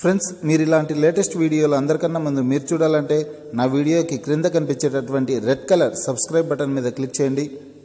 friends మీరు ఇలాంటి latest వీడియోలు అందరికన్నా ముందు మీరు చూడాలంటే నా వీడియోకి క్రింద కనిపించేటటువంటి రెడ్ కలర్ సబ్స్క్రైబ్ బటన్ మీద క్లిక్ చేయండి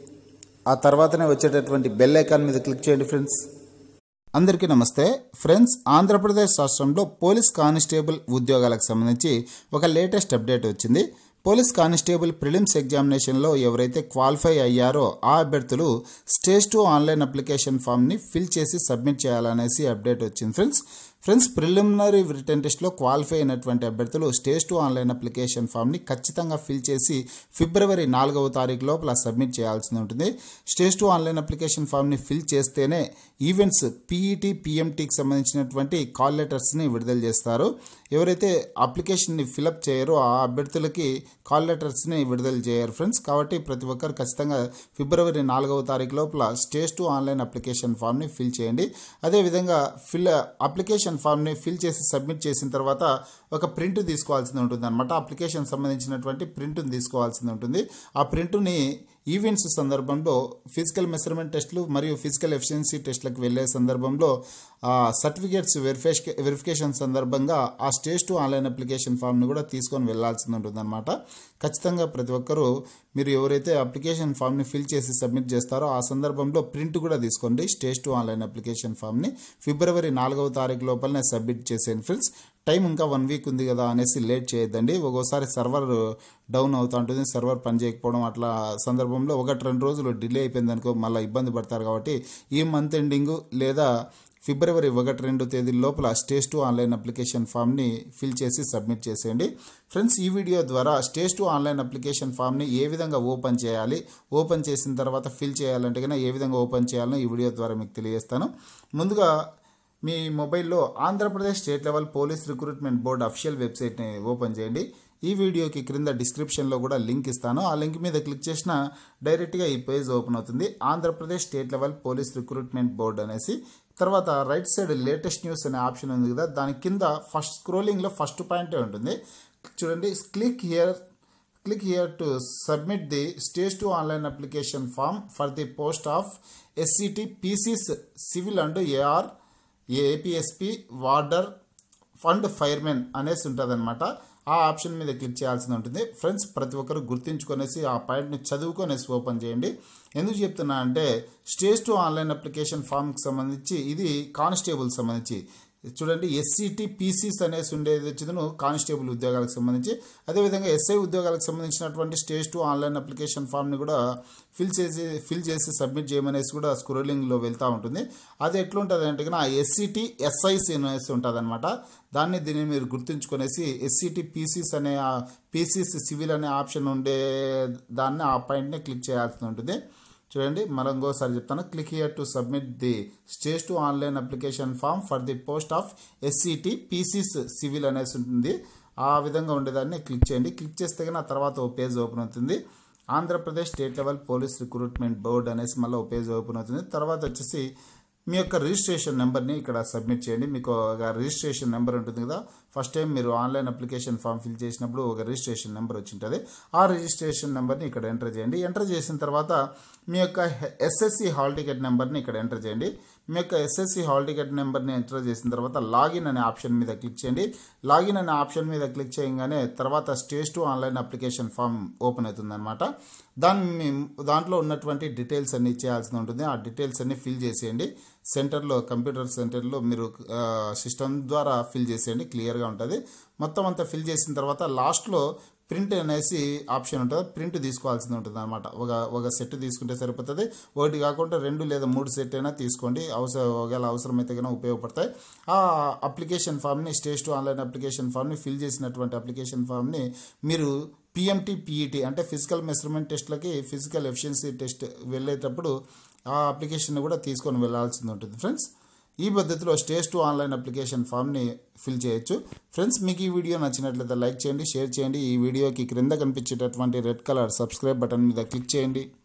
ఆ తర్వాతనే వచ్చేటటువంటి బెల్ ఐకాన్ మీద క్లిక్ చేయండి ఫ్రెండ్స్ అందరికీ నమస్తే ఫ్రెండ్స్ ఆంధ్రప్రదేశ్ రాష్ట్రంలో పోలీస్ కానిస్టేబుల్ ఉద్యోగాలకు సంబంధించి ఒక లేటెస్ట్ అప్డేట్ వచ్చింది పోలీస్ కానిస్టేబుల్ ప్రిలిమ్స్ ఎగ్జామినేషన్లో ఎవరైతే క్వాలిఫై అయ్యారో ఆ అభ్యర్థులు స్టేజ్ టూ ఆన్లైన్ అప్లికేషన్ ఫామ్ని ఫిల్ చేసి సబ్మిట్ చేయాలనేసి అప్డేట్ వచ్చింది ఫ్రెండ్స్ ఫ్రెండ్స్ ప్రిలిమినరీ రిటర్న్ టెస్ట్లో క్వాలిఫై అయినటువంటి అభ్యర్థులు స్టేజ్ టూ ఆన్లైన్ అప్లికేషన్ ఫామ్ని ఖచ్చితంగా ఫిల్ చేసి ఫిబ్రవరి నాలుగవ తారీఖు లోపల సబ్మిట్ చేయాల్సి ఉంటుంది స్టేజ్ టూ ఆన్లైన్ అప్లికేషన్ ఫామ్ని ఫిల్ చేస్తేనే ఈవెంట్స్ పీఈటీ పిఎంటీకి సంబంధించినటువంటి కాల్ లెటర్స్ని విడుదల చేస్తారు ఎవరైతే అప్లికేషన్ని ఫిలప్ చేయరో ఆ అభ్యర్థులకి కాల్ లెటర్స్ని విడుదల చేయరు ఫ్రెండ్స్ కాబట్టి ప్రతి ఒక్కరు ఖచ్చితంగా ఫిబ్రవరి నాలుగవ తారీఖు లోపల స్టేజ్ టూ ఆన్లైన్ అప్లికేషన్ ఫామ్ని ఫిల్ చేయండి అదేవిధంగా ఫిల్ అప్లికేషన్ ఫామ్ని ఫిల్ చేసి సబ్మిట్ చేసిన తర్వాత ఒక ప్రింట్ తీసుకోవాల్సి ఉంటుంది అనమాట అప్లికేషన్ సంబంధించినటువంటి ప్రింట్ని తీసుకోవాల్సి ఉంటుంది ఆ ప్రింట్ని ఈవెంట్స్ సందర్భంలో ఫిజికల్ మెజర్మెంట్ టెస్టులు మరియు ఫిజికల్ ఎఫిషియన్సీ టెస్టులకు వెళ్ళే సందర్భంలో సర్టిఫికేట్స్ వెరిఫికే వెరిఫికేషన్ సందర్భంగా ఆ స్టేజ్ టూ ఆన్లైన్ అప్లికేషన్ ఫామ్ని కూడా తీసుకొని వెళ్లాల్సి ఉంటుందన్నమాట ఖచ్చితంగా ప్రతి ఒక్కరూ మీరు ఎవరైతే అప్లికేషన్ ఫామ్ని ఫిల్ చేసి సబ్మిట్ చేస్తారో ఆ సందర్భంలో ప్రింట్ కూడా తీసుకోండి స్టేజ్ టూ ఆన్లైన్ అప్లికేషన్ ఫామ్ని ఫిబ్రవరి నాలుగవ తారీఖు లోపలనే సబ్మిట్ చేసేయండి ఫ్రెండ్స్ టైం ఇంకా వన్ వీక్ ఉంది కదా అనేసి లేట్ చేయొద్దండి ఒక్కోసారి సర్వర్ డౌన్ అవుతూ ఉంటుంది సర్వర్ పని చేయకపోవడం అట్లా సందర్భంలో ఒకటి రెండు రోజులు డిలే అయిపోయింది అనుకో మళ్ళీ ఇబ్బంది పడతారు కాబట్టి ఈ మంత్ ఎండింగ్ లేదా ఫిబ్రవరి ఒకటి రెండు తేదీ లోపల స్టేజ్ టూ ఆన్లైన్ అప్లికేషన్ ఫామ్ని ఫిల్ చేసి సబ్మిట్ చేసేయండి ఫ్రెండ్స్ ఈ వీడియో ద్వారా స్టేజ్ టూ ఆన్లైన్ అప్లికేషన్ ఫామ్ని ఏ విధంగా ఓపెన్ చేయాలి ఓపెన్ చేసిన తర్వాత ఫిల్ చేయాలంటే కన్నా ఏ విధంగా ఓపెన్ చేయాలో ఈ వీడియో ద్వారా మీకు తెలియజేస్తాను ముందుగా మీ మొబైల్లో Andhra Pradesh state level police recruitment board official వెబ్సైట్ని ఓపెన్ చేయండి ఈ వీడియోకి క్రింద డిస్క్రిప్షన్లో కూడా లింక్ ఇస్తాను ఆ లింక్ మీద క్లిక్ చేసిన డైరెక్ట్గా ఈ పేజ్ ఓపెన్ అవుతుంది Andhra Pradesh state level police recruitment board అనేసి తర్వాత రైట్ సైడ్ లేటెస్ట్ న్యూస్ అనే ఆప్షన్ ఉంది కదా దాని కింద ఫస్ట్ స్క్రోలింగ్లో ఫస్ట్ పాయింటే ఉంటుంది చూడండి click here click here to submit the stage two online application form for the post of SCT PCs civil and AR APSP warder and fireman అనేసి ఉంటుంది ఆ ఆప్షన్ మీద క్లిక్ చేయాల్సి ఉంటుంది ఫ్రెండ్స్ ప్రతి ఒక్కరు గుర్తుంచుకొనేసి ఆ పాయింట్ని చదువుకొనేసి ఓపెన్ చేయండి ఎందుకు చెప్తున్నా అంటే స్టేజ్ టు ఆన్లైన్ అప్లికేషన్ ఫామ్కి సంబంధించి ఇది కానిస్టేబుల్ సంబంధించి చూడండి ఎస్సీటీ పీసీస్ అనేసి ఉండేది వచ్చిందను కానిస్టేబుల్ ఉద్యోగాలకు సంబంధించి అదేవిధంగా ఎస్ఐ ఉద్యోగాలకు సంబంధించినటువంటి స్టేజ్ టూ ఆన్లైన్ అప్లికేషన్ ఫామ్ని కూడా ఫిల్ చేసి ఫిల్ చేసి సబ్మిట్ చేయమనేసి కూడా స్క్రోలింగ్లో వెళ్తూ ఉంటుంది అది ఎట్లుంటుంది అంటే ఆ ఎస్సీటీ ఎస్ఐసి అనేసి ఉంటుంది అనమాట దాన్ని దీన్ని మీరు గుర్తుంచుకొనేసి ఎస్సీటీ పీసీస్ అనే పీసీస్ సివిల్ అనే ఆప్షన్ ఉండే దాన్ని ఆ పాయింట్ని క్లిక్ చేయాల్సి ఉంటుంది చూడండి మనం ఇంకోసారి చెప్తాను click here to submit the stage two online application form for the post of SCT PCs civil అనేసి ఉంటుంది ఆ విధంగా ఉండేదాన్ని క్లిక్ చేయండి క్లిక్ చేస్తే కానీ ఆ తర్వాత ఓ పేజ్ ఓపెన్ అవుతుంది Andhra Pradesh state level police recruitment board అనేసి మళ్ళీ ఓ పేజ్ ఓపెన్ అవుతుంది తర్వాత వచ్చేసి మీ యొక్క రిజిస్ట్రేషన్ నెంబర్ని ఇక్కడ సబ్మిట్ చేయండి మీకు ఒక రిజిస్ట్రేషన్ నెంబర్ ఉంటుంది కదా ఫస్ట్ టైం మీరు ఆన్లైన్ అప్లికేషన్ ఫామ్ ఫిల్ చేసినప్పుడు ఒక రిజిస్ట్రేషన్ నెంబర్ వచ్చి ఉంటుంది ఆ రిజిస్ట్రేషన్ నెంబర్ని ఇక్కడ ఎంటర్ చేయండి ఎంటర్ చేసిన తర్వాత మీ యొక్క ఎస్ఎస్సి హాల్ టికెట్ నెంబర్ని ఇక్కడ ఎంటర్ చేయండి మీ యొక్క ఎస్ఎస్సి హాల్ టికెట్ నెంబర్ని ఎంటర్ చేసిన తర్వాత లాగిన్ అనే ఆప్షన్ మీద క్లిక్ చేయండి లాగిన్ అనే ఆప్షన్ మీద క్లిక్ చేయగానే తర్వాత stage two online application form open అవుతుంది అనమాట దాన్ని దాంట్లో ఉన్నటువంటి డీటెయిల్స్ అన్ని ఇచ్చేయాల్సి ఉంటుంది ఆ డీటెయిల్స్ అన్ని ఫిల్ చేసేయండి సెంటర్లో కంప్యూటర్ సెంటర్లో మీరు సిస్టమ్ ద్వారా ఫిల్ చేసేయండి క్లియర్గా ఉంటుంది మొత్తం అంతా ఫిల్ చేసిన తర్వాత లాస్ట్లో ప్రింట్ అనేసి ఆప్షన్ ఉంటుంది ప్రింట్ తీసుకోవాల్సింది ఉంటుంది అనమాట ఒక ఒక సెట్ తీసుకుంటే సరిపోతుంది ఒకటి కాకుండా రెండు లేదా మూడు సెట్ అయినా తీసుకోండి అవసరం ఒకవేళ అవసరమైతే కనుక ఉపయోగపడతాయి ఆ అప్లికేషన్ ఫామ్ని స్టేజ్ టు ఆన్లైన్ అప్లికేషన్ ఫామ్ని ఫిల్ చేసినటువంటి అప్లికేషన్ ఫామ్ని మీరు పిఎంటీ పీఈటీ అంటే ఫిజికల్ మెజర్మెంట్ టెస్ట్లకి ఫిజికల్ ఎఫిషియన్సీ టెస్ట్ వెళ్ళేటప్పుడు ఆ అప్లికేషన్ కూడా తీసుకొని వెళ్ళాల్సింది ఉంటుంది ఫ్రెండ్స్ ఈ పద్ధతిలో స్టేజ్ టు ఆన్లైన్ అప్లికేషన్ ఫామ్ని ఫిల్ చేయొచ్చు ఫ్రెండ్స్ మీకు ఈ వీడియో నచ్చినట్లయితే లైక్ చేయండి షేర్ చేయండి ఈ వీడియోకి క్రింద కనిపించేటటువంటి రెడ్ కలర్ సబ్స్క్రైబ్ బటన్ మీద క్లిక్ చేయండి